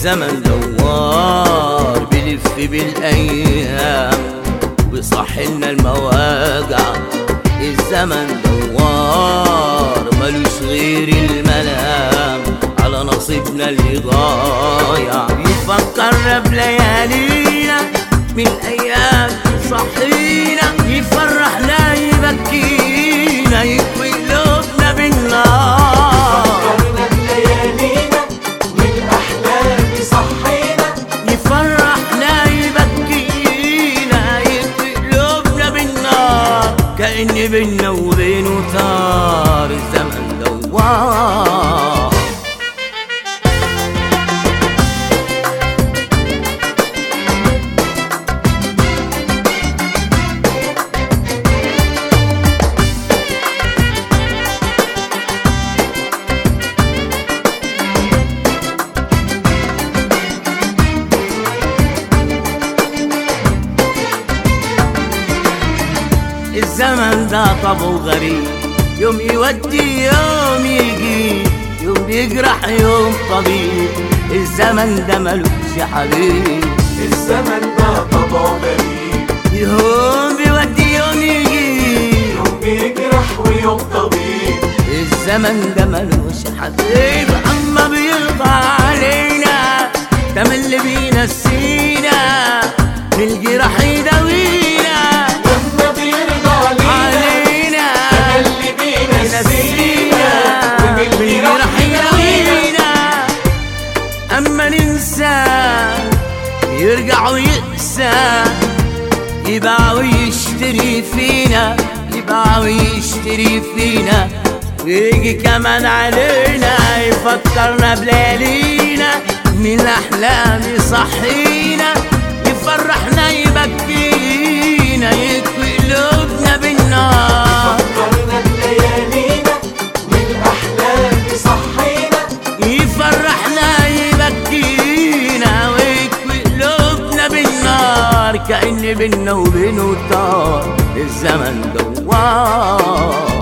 الزمن دوار بلف بالايام وصحلنا المواجع الزمن دوار ملوش غير الملام على نصيبنا اللي ضايع يفكرنا بليالينا من ايام صحينا يفرحنا يبكينا يكوي قلوبنا بالنار فكرنا بليالينا والأحلام صحينا يفرحنا يبكينا يكوي قلوبنا بالنار كأن بينا وبينه طار الزمن دوار الزمن ده طبعه غريب يوم يودي يوم يجي يوم بيجرح يوم طبيب الزمن ده ملوش حبيب الزمن ده طبعه غريب يوم بيودي يوم يجي يوم بيجرح ويوم طبيب الزمن ده ملوش حبيب اما بيرضى علينا ده من اللي بينسينا من الجراح يداوينا لما بيرضى علينا علينا اللي بينسينا ومن من اللي الجراح راح يداوينا يداوينا اما ننسى يرجع ويقسى يباع ويشتري فينا يباع ويشتري فينا ويجي كمان علينا يفكرنا بليالينا من الاحلام يصحينا يفرحنا يبكينا يكوي قلوبنا بالنار فكرنا بليالينا والأحلام صحينا يفرحنا يبكينا ويكوي قلوبنا بالنار كأن بينا وبينه طار الزمن دوار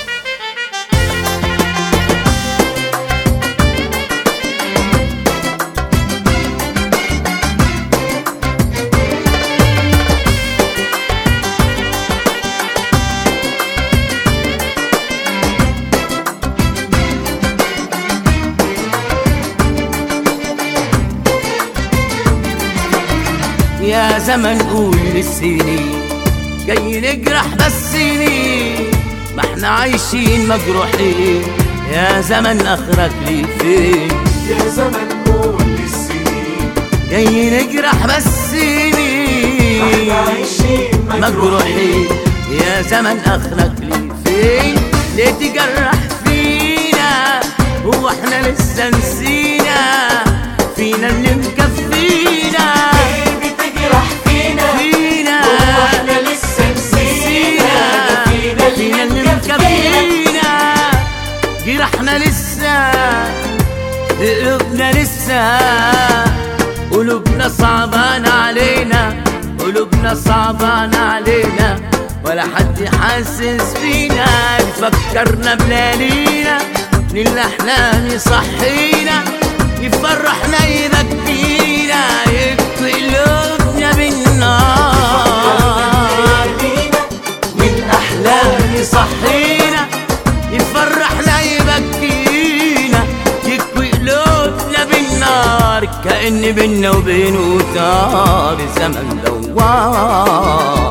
يا زمن قول للسنين جاي نجرح بس سنين ما احنا عايشين مجروحين يا زمن اخرك لي فين يا زمن قول للسنين جاي نجرح بس سنين احنا عايشين مجروحين يا زمن اخرك لي فين ليه تجرح فينا هو احنا لسه نسينا فينا اللي مكفينا ليه بتجرح فينا فينا هو احنا لسه نسينا ده فينا فينا اللي اللي مكفينا مكفينا جرحنا لسه قلوبنا لسه قلوبنا صعبان علينا قلوبنا صعبان علينا ولا حد حاسس فينا يفكرنا بليالينا من الأحلام يصحينا يفرحنا يبكينا يكفي قلوبنا بالنار ليالينا والأحلام لا يصحينا يفرحنا يبكينا يكوي قلوبنا بالنار كأن بينا وبينه طار زمن دوار